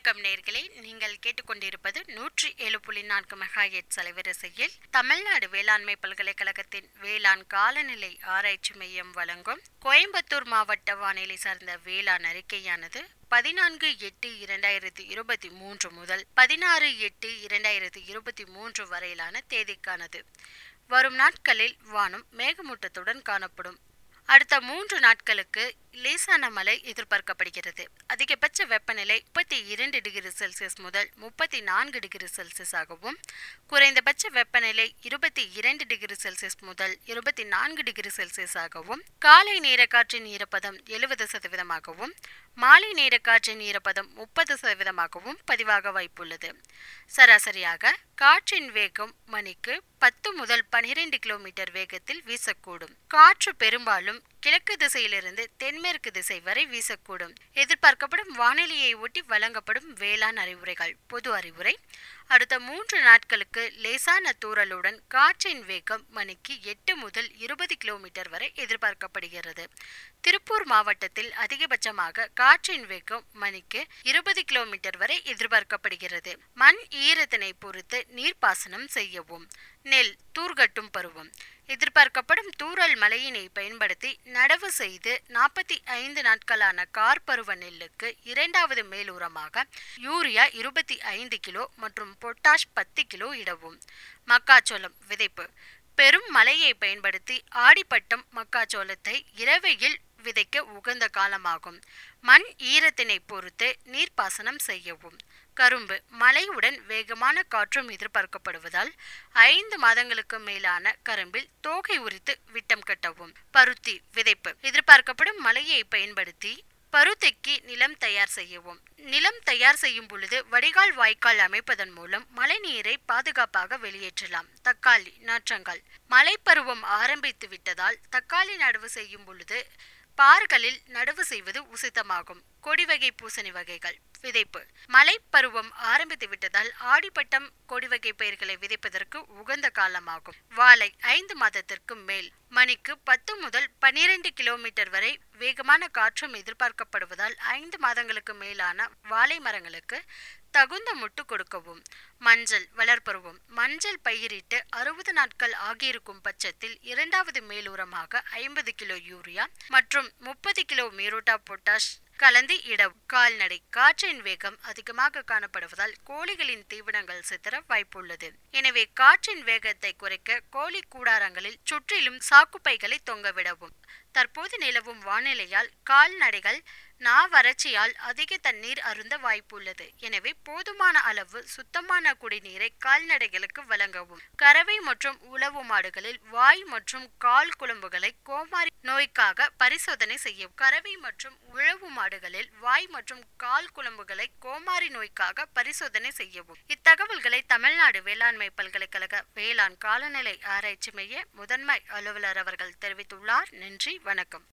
வணக்கம் நேர்களே நீங்கள் கேட்டுக்கொண்டிருப்பது நூற்றி ஏழு புள்ளி நான்கு மெகாஹெட் அலைவரிசையில் தமிழ்நாடு வேளாண்மை பல்கலைக்கழகத்தின் வேளாண் காலநிலை ஆராய்ச்சி மையம் வழங்கும் கோயம்புத்தூர் மாவட்ட வானிலை சார்ந்த வேளாண் அறிக்கையானது பதினான்கு எட்டு இரண்டாயிரத்தி இருபத்தி மூன்று முதல் பதினாறு எட்டு இரண்டாயிரத்தி இருபத்தி மூன்று வரையிலான தேதிக்கானது வரும் நாட்களில் வானம் மேகமூட்டத்துடன் காணப்படும் அடுத்த மூன்று நாட்களுக்கு லேசான மழை எதிர்பார்க்கப்படுகிறது அதிகபட்ச வெப்பநிலை முப்பத்தி இரண்டு டிகிரி செல்சியஸ் முதல் முப்பத்தி நான்கு டிகிரி செல்சியஸ் ஆகவும் குறைந்தபட்ச வெப்பநிலை இருபத்தி இரண்டு டிகிரி செல்சியஸ் முதல் இருபத்தி நான்கு டிகிரி செல்சியஸ் ஆகவும் காலை நேர காற்றின் ஈரப்பதம் எழுபது சதவீதமாகவும் மாலை நேர காற்றின் ஈரப்பதம் முப்பது சதவீதமாகவும் பதிவாக வாய்ப்புள்ளது சராசரியாக காற்றின் வேகம் மணிக்கு பத்து முதல் பனிரெண்டு கிலோமீட்டர் வேகத்தில் வீசக்கூடும் காற்று பெரும்பாலும் கிழக்கு திசையிலிருந்து தென்மேற்கு திசை வரை வீசக்கூடும் எதிர்பார்க்கப்படும் வானிலையை ஒட்டி வழங்கப்படும் வேளாண் அறிவுரைகள் பொது அறிவுரை அடுத்த மூன்று நாட்களுக்கு லேசான தூறலுடன் காற்றின் வேகம் மணிக்கு எட்டு முதல் இருபது கிலோமீட்டர் வரை எதிர்பார்க்கப்படுகிறது திருப்பூர் மாவட்டத்தில் அதிகபட்சமாக காற்றின் வேகம் மணிக்கு இருபது கிலோமீட்டர் வரை எதிர்பார்க்கப்படுகிறது மண் ஈரத்தினை பொறுத்து நீர்ப்பாசனம் செய்யவும் நெல் தூர்கட்டும் பருவம் எதிர்பார்க்கப்படும் தூறல் மழையினை பயன்படுத்தி நடவு செய்து நாற்பத்தி ஐந்து நாட்களான கார் பருவ நெல்லுக்கு இரண்டாவது மேலூரமாக யூரியா இருபத்தி ஐந்து கிலோ மற்றும் பொட்டாஷ் பத்து கிலோ இடவும் மக்காச்சோளம் விதைப்பு பெரும் மழையை பயன்படுத்தி ஆடிப்பட்டம் மக்காச்சோளத்தை இரவையில் விதைக்க உகந்த காலமாகும் மண் ஈரத்தினை பொறுத்து நீர்ப்பாசனம் செய்யவும் கரும்பு மழையுடன் வேகமான காற்றும் எதிர்பார்க்கப்படுவதால் ஐந்து மாதங்களுக்கு மேலான கரும்பில் தோகை உரித்து விட்டம் கட்டவும் பருத்தி விதைப்பு எதிர்பார்க்கப்படும் மழையை பயன்படுத்தி பருத்திக்கு நிலம் தயார் செய்யவும் நிலம் தயார் செய்யும் பொழுது வடிகால் வாய்க்கால் அமைப்பதன் மூலம் மழைநீரை பாதுகாப்பாக வெளியேற்றலாம் தக்காளி நாற்றங்கால் மழைப்பருவம் ஆரம்பித்து விட்டதால் தக்காளி நடவு செய்யும் பொழுது பார்களில் நடவு செய்வது உசிதமாகும் கொடி வகை பூசணி வகைகள் விதைப்பு மழை பருவம் ஆரம்பித்து விட்டதால் ஆடிப்பட்டம் கொடி வகை பயிர்களை விதைப்பதற்கு உகந்த காலமாகும் வாழை ஐந்து மாதத்திற்கு மேல் மணிக்கு பத்து முதல் பனிரெண்டு கிலோமீட்டர் வரை வேகமான காற்றும் எதிர்பார்க்கப்படுவதால் ஐந்து மாதங்களுக்கு மேலான வாழை மரங்களுக்கு தகுந்த முட்டு கொடுக்கவும் மஞ்சள் வளர்ப்பருவம் மஞ்சள் பயிரிட்டு அறுபது நாட்கள் ஆகியிருக்கும் பட்சத்தில் இரண்டாவது மேலூரமாக ஐம்பது கிலோ யூரியா மற்றும் முப்பது கிலோ மீரோட்டா பொட்டாஷ் கலந்து இட கால்நடை காற்றின் வேகம் அதிகமாக காணப்படுவதால் கோழிகளின் தீவனங்கள் சிதற வாய்ப்புள்ளது எனவே காற்றின் வேகத்தை குறைக்க கோழி கூடாரங்களில் சுற்றிலும் சாக்குப்பைகளை தொங்கவிடவும் தற்போது நிலவும் வானிலையால் கால்நடைகள் நா வறட்சியால் அதிக தண்ணீர் அருந்த வாய்ப்புள்ளது எனவே போதுமான அளவு சுத்தமான குடிநீரை கால்நடைகளுக்கு வழங்கவும் கறவை மற்றும் உளவு மாடுகளில் வாய் மற்றும் கால் குழம்புகளை கோமாரி நோய்க்காக பரிசோதனை செய்யும் கறவை மற்றும் உழவு மாடுகளில் வாய் மற்றும் கால் குழம்புகளை கோமாரி நோய்க்காக பரிசோதனை செய்யவும் இத்தகவல்களை தமிழ்நாடு வேளாண்மை பல்கலைக்கழக வேளாண் காலநிலை ஆராய்ச்சி மைய முதன்மை அலுவலர் அவர்கள் தெரிவித்துள்ளார் நன்றி வணக்கம்